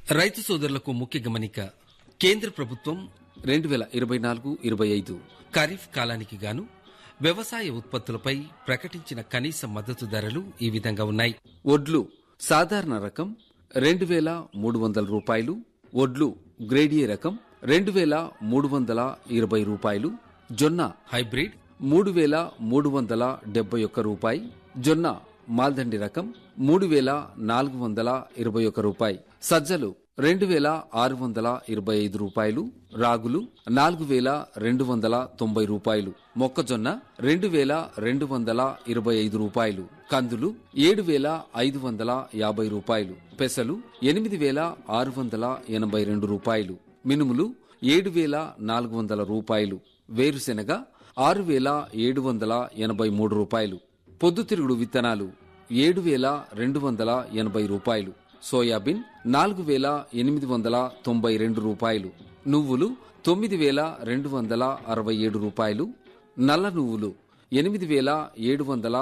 రైతు సోదరులకు ముఖ్య గమనిక కేంద్ర ప్రభుత్వం రెండు వేల ఇరవై నాలుగు ఇరవై ఐదు ఖరీఫ్ కాలానికి గాను వ్యవసాయ ఉత్పత్తులపై ప్రకటించిన కనీస మద్దతు ధరలు ఈ విధంగా ఉన్నాయి ఒడ్లు సాధారణ రకం రెండు వేల మూడు వందల రూపాయలు ఒడ్లు గ్రేడియే రకం రెండు వేల మూడు వందల ఇరవై రూపాయలు జొన్న హైబ్రిడ్ మూడు వేల మూడు వందల డెబ్బై ఒక్క రూపాయి జొన్న మాల్దండి రకం మూడు వేల నాలుగు వందల ఇరవై ఒక్క రూపాయి సజ్జలు రెండు వేల ఆరు వందల ఇరవై ఐదు రూపాయలు రాగులు నాలుగు వేల రెండు వందల తొంభై రూపాయలు మొక్కజొన్న రెండు వేల రెండు వందల ఇరవై ఐదు రూపాయలు కందులు ఏడు వేల ఐదు వందల యాభై రూపాయలు పెసలు ఎనిమిది వేల ఆరు వందల ఎనభై రెండు రూపాయలు మినుములు ఏడు వేల నాలుగు వందల రూపాయలు వేరుశెనగ ఆరు వేల ఏడు వందల ఎనభై మూడు రూపాయలు పొద్దుతిరుగుడు విత్తనాలు ఏడు వేల రెండు వందల ఎనభై రూపాయలు సోయాబీన్ నాలుగు వేల ఎనిమిది వందల తొంభై రెండు రూపాయలు నువ్వులు తొమ్మిది వేల రెండు వందల అరవై ఏడు రూపాయలు నల్ల నువ్వులు ఎనిమిది వేల ఏడు వందల